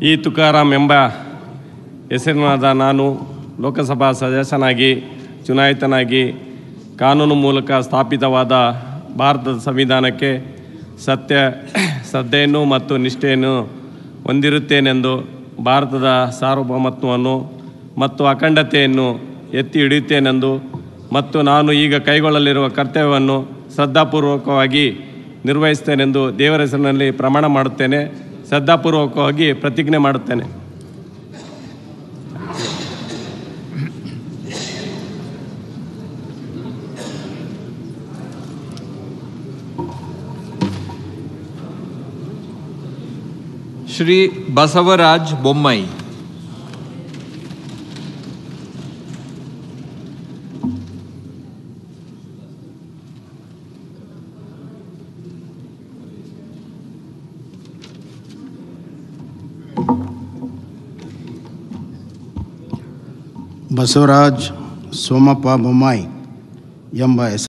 ಈ ತುಕಾರಾಮ್ ಎಂಬ ಹೆಸರಿನಾದ ನಾನು ಲೋಕಸಭಾ ಸದಸ್ಯನಾಗಿ ಚುನಾಯಿತನಾಗಿ ಕಾನೂನು ಮೂಲಕ ಸ್ಥಾಪಿತವಾದ ಭಾರತದ ಸಂವಿಧಾನಕ್ಕೆ ಸತ್ಯ ಶ್ರದ್ಧೆಯನ್ನು ಮತ್ತು ನಿಷ್ಠೆಯನ್ನು ಹೊಂದಿರುತ್ತೇನೆಂದು ಭಾರತದ ಸಾರ್ವಭೌಮತ್ವವನ್ನು ಮತ್ತು ಅಖಂಡತೆಯನ್ನು ಎತ್ತಿ ಹಿಡಿಯುತ್ತೇನೆಂದು ಮತ್ತು ನಾನು ಈಗ ಕೈಗೊಳ್ಳಲಿರುವ ಕರ್ತವ್ಯವನ್ನು ಶ್ರದ್ಧಾಪೂರ್ವಕವಾಗಿ ನಿರ್ವಹಿಸ್ತೇನೆಂದು ದೇವರ ಹೆಸರಿನಲ್ಲಿ ಪ್ರಮಾಣ ಮಾಡುತ್ತೇನೆ ಶ್ರದ್ಧಾಪೂರ್ವಕವಾಗಿ ಪ್ರತಿಜ್ಞೆ ಮಾಡುತ್ತೇನೆ ಶ್ರೀ ಬಸವರಾಜ್ ಬೊಮ್ಮಾಯಿ ಬಸವರಾಜ್ ಸೋಮಪ್ಪ ಬೊಮ್ಮಾಯಿ ಎಂಬ ಹೆಸರು